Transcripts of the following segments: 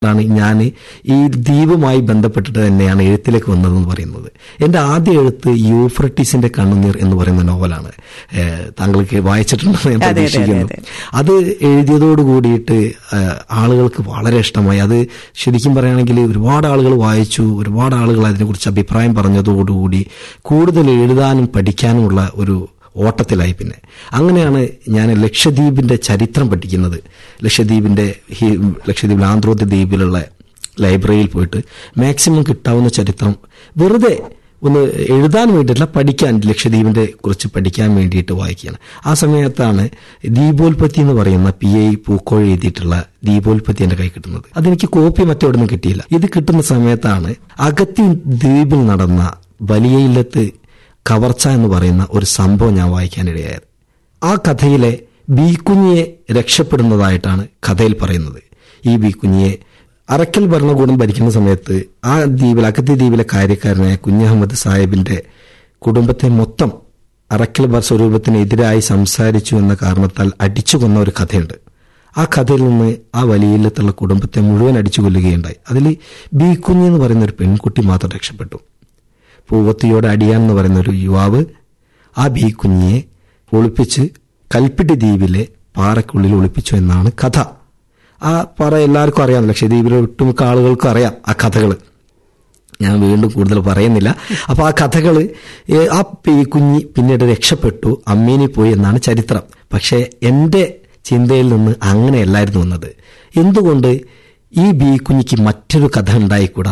ആണ് ഞാൻ ഈ ദ്വീപുമായി ബന്ധപ്പെട്ടിട്ട് തന്നെയാണ് എഴുത്തിലേക്ക് വന്നതെന്ന് പറയുന്നത് എൻ്റെ ആദ്യ എഴുത്ത് യൂഫ്രട്ടീസിന്റെ കണ്ണുനീർ എന്ന് പറയുന്ന നോവലാണ് ഏഹ്, താങ്കൾക്ക് വായിച്ചിട്ടുണ്ടെന്ന് ഞാൻ അതെ, അതെ, പ്രതീക്ഷിക്കുന്നു അതെ. അത് എഴുതിയതോട് കൂടിയിട്ട് ഏഹ്, ആളുകൾക്ക് വളരെ ഇഷ്ടമായി അത് ശരിക്കും പറയുകയാണെങ്കിൽ ഒരുപാട് ആളുകൾ വായിച്ചു ഒരുപാട് ആളുകൾ അതിനെക്കുറിച്ച് അഭിപ്രായം പറഞ്ഞതോടുകൂടി കൂടുതൽ എഴുതാനും പഠിക്കാനുമുള്ള ഒരു ഓട്ടത്തിലായി പിന്നെ അങ്ങനെയാണ് ഞാൻ ലക്ഷദ്വീപിന്റെ ചരിത്രം പഠിക്കുന്നത് ലക്ഷദ്വീപിന്റെ ഹി- ലക്ഷദ്വീപിലെ ആന്ധ്രോദ്യ ദ്വീപിലുള്ള ലൈബ്രറിയിൽ പോയിട്ട് മാക്സിമം കിട്ടാവുന്ന ചരിത്രം വെറുതെ ഒന്ന് എഴുതാൻ വേണ്ടിയിട്ടില്ല പഠിക്കാൻ ലക്ഷദ്വീപിന്റെ കുറിച്ച് പഠിക്കാൻ വേണ്ടിയിട്ട് വായിക്കുകയാണ് ആ സമയത്താണ് ദീപോൽപത്തി എന്ന് പറയുന്ന പി ഐ പൂക്കോഴ എഴുതിയിട്ടുള്ള ദീപോൽപത്തി എന്റെ കൈ കിട്ടുന്നത് അതെനിക്ക് കോപ്പി മറ്റെവിടെ നിന്നും കിട്ടിയില്ല ഇത് കിട്ടുന്ന സമയത്താണ് അഗത്തി ദ്വീപിൽ നടന്ന വലിയ ഇല്ലത്ത് കവർച്ച എന്ന് പറയുന്ന ഒരു സംഭവം ഞാൻ വായിക്കാനിടയായത് ആ കഥയിലെ ബീക്കുഞ്ഞിയെ രക്ഷപ്പെടുന്നതായിട്ടാണ് കഥയിൽ പറയുന്നത് ഈ ബീക്കുഞ്ഞിയെ അറക്കൽ ഭരണകൂടം ഭരിക്കുന്ന സമയത്ത് ആ ദ്വീപിൽ അഗത്തി ദ്വീപിലെ കാര്യക്കാരനായ കുഞ്ഞഹമ്മദ് സാഹിബിന്റെ കുടുംബത്തെ മൊത്തം അറക്കൽ ഭർ സ്വരൂപത്തിനെതിരായി സംസാരിച്ചു എന്ന കാരണത്താൽ അടിച്ചു കൊന്ന ഒരു കഥയുണ്ട് ആ കഥയിൽ നിന്ന് ആ വലിയില്ലത്തുള്ള കുടുംബത്തെ മുഴുവൻ അടിച്ചു കൊല്ലുകയുണ്ടായി അതിൽ ബീക്കുഞ്ഞി എന്ന് പറയുന്ന ഒരു പെൺകുട്ടി മാത്രം രക്ഷപ്പെട്ടു പൂവത്തിയോട് അടിയാൻ എന്ന് പറയുന്ന ഒരു യുവാവ് ആ ബി കുഞ്ഞിയെ ഒളിപ്പിച്ച് കൽപ്പിട്ടി ദ്വീപിലെ പാറയ്ക്കുള്ളിൽ ഒളിപ്പിച്ചു എന്നാണ് കഥ ആ പാറ എല്ലാവർക്കും അറിയാം ലക്ഷദ്വീപിലെ ഒട്ടുമിക്ക ആളുകൾക്കും അറിയാം ആ കഥകൾ ഞാൻ വീണ്ടും കൂടുതൽ പറയുന്നില്ല അപ്പൊ ആ കഥകള് ഏ, ആ പി- കുഞ്ഞി പിന്നീട് രക്ഷപ്പെട്ടു അമ്മീനി പോയി എന്നാണ് ചരിത്രം പക്ഷേ എന്റെ ചിന്തയിൽ നിന്ന് അങ്ങനെയല്ലായിരുന്നു വന്നത് എന്തുകൊണ്ട് ഈ ബി കുഞ്ഞിക്ക് മറ്റൊരു കഥ ഉണ്ടായിക്കൂടാ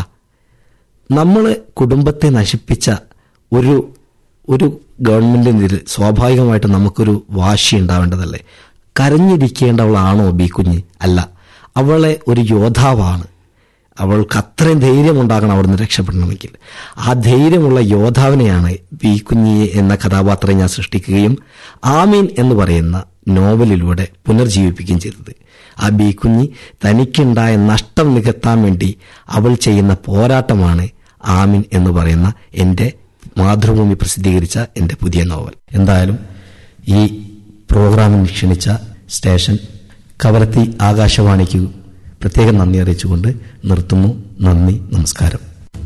നമ്മൾ കുടുംബത്തെ നശിപ്പിച്ച ഒരു ഒരു ഗവൺമെന്റിനെതിരെ സ്വാഭാവികമായിട്ട് നമുക്കൊരു വാശി ഉണ്ടാവേണ്ടതല്ലേ കരഞ്ഞിരിക്കേണ്ടവളാണോ ബി കുഞ്ഞ് അല്ല അവളെ ഒരു യോദ്ധാവാണ് അവൾക്ക് അത്രയും ധൈര്യമുണ്ടാകണം അവിടുന്ന് രക്ഷപ്പെടണമെങ്കിൽ ആ ധൈര്യമുള്ള യോദ്ധാവിനെയാണ് ബി കുഞ്ഞി എന്ന കഥാപാത്രം ഞാൻ സൃഷ്ടിക്കുകയും ആമീൻ എന്ന് പറയുന്ന നോവലിലൂടെ പുനർജീവിപ്പിക്കുകയും ചെയ്തത് ആ ബി കുഞ്ഞി തനിക്കുണ്ടായ നഷ്ടം നികത്താൻ വേണ്ടി അവൾ ചെയ്യുന്ന പോരാട്ടമാണ് ആമീൻ എന്ന് പറയുന്ന എന്റെ മാതൃഭൂമി പ്രസിദ്ധീകരിച്ച എന്റെ പുതിയ നോവൽ എന്തായാലും ഈ പ്രോഗ്രാമിന് ക്ഷണിച്ച സ്റ്റേഷൻ കവരത്തി ആകാശവാണിക്ക് പ്രത്യേകം നന്ദി അറിയിച്ചുകൊണ്ട് നിർത്തുന്നു നന്ദി നമസ്കാരം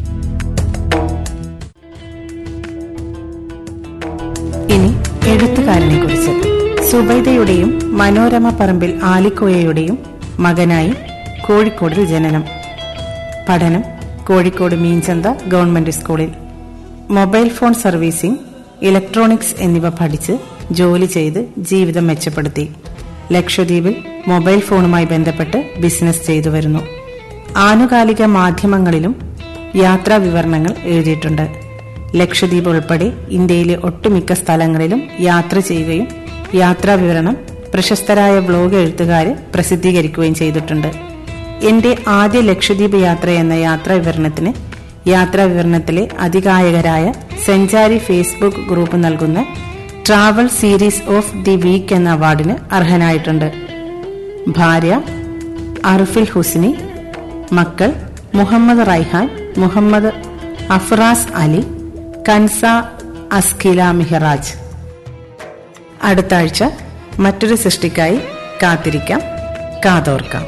ഇനി എഴുത്തുകാരനെ കുറിച്ച് സുബൈദയുടെയും മനോരമ പറമ്പിൽ ആലിക്കോയയുടെയും മകനായി കോഴിക്കോടിൽ ജനനം പഠനം കോഴിക്കോട് മീൻചന്ത ഗവൺമെന്റ് സ്കൂളിൽ മൊബൈൽ ഫോൺ സർവീസിംഗ് ഇലക്ട്രോണിക്സ് എന്നിവ പഠിച്ച് ജോലി ചെയ്ത് ജീവിതം മെച്ചപ്പെടുത്തി ലക്ഷദ്വീപിൽ മൊബൈൽ ഫോണുമായി ബന്ധപ്പെട്ട് ബിസിനസ് ചെയ്തു വരുന്നു ആനുകാലിക മാധ്യമങ്ങളിലും യാത്രാ വിവരണങ്ങൾ എഴുതിയിട്ടുണ്ട് ലക്ഷദ്വീപ് ഉൾപ്പെടെ ഇന്ത്യയിലെ ഒട്ടുമിക്ക സ്ഥലങ്ങളിലും യാത്ര ചെയ്യുകയും യാത്രാ വിവരണം പ്രശസ്തരായ ബ്ലോഗ് എഴുത്തുകാര് പ്രസിദ്ധീകരിക്കുകയും ചെയ്തിട്ടുണ്ട് എന്റെ ആദ്യ ലക്ഷദ്വീപ് യാത്ര എന്ന യാത്രാ വിവരണത്തിന് യാത്രാ വിവരണത്തിലെ അതികായകരായ സഞ്ചാരി ഫേസ്ബുക്ക് ഗ്രൂപ്പ് നൽകുന്ന travel series of the week എന്ന അവാർഡിന് അർഹനായിട്ടുണ്ട് ഭാര്യ അർഫിൽ ഹുസ്നി മക്കൾ മുഹമ്മദ് റൈഹാൻ മുഹമ്മദ് അഫ്രാസ് അലി കൻസ അസ്കില മിഹറാജ് അടുത്ത ആഴ്ച മറ്റൊരു സൃഷ്ടിക്കായി കാത്തിരിക്കാം കാതോർക്കാം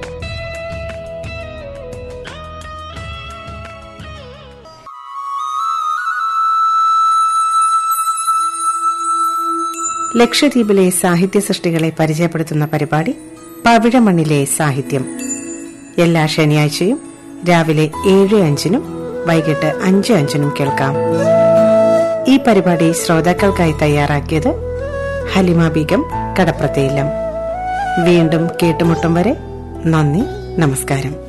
ലക്ഷദ്വീപിലെ സാഹിത്യ സൃഷ്ടികളെ പരിചയപ്പെടുത്തുന്ന പരിപാടി പവിഴമണ്ണിലെ സാഹിത്യം എല്ലാ ശനിയാഴ്ചയും രാവിലെ ഏഴ് അഞ്ചിനും വൈകിട്ട് അഞ്ച് അഞ്ചിനും കേൾക്കാം ഈ പരിപാടി ശ്രോതാക്കൾക്കായി തയ്യാറാക്കിയത് ഹലിമ ബീഗം കടപ്രത്തയില്ലം വീണ്ടും കേട്ടുമുട്ടും വരെ നന്ദി നമസ്കാരം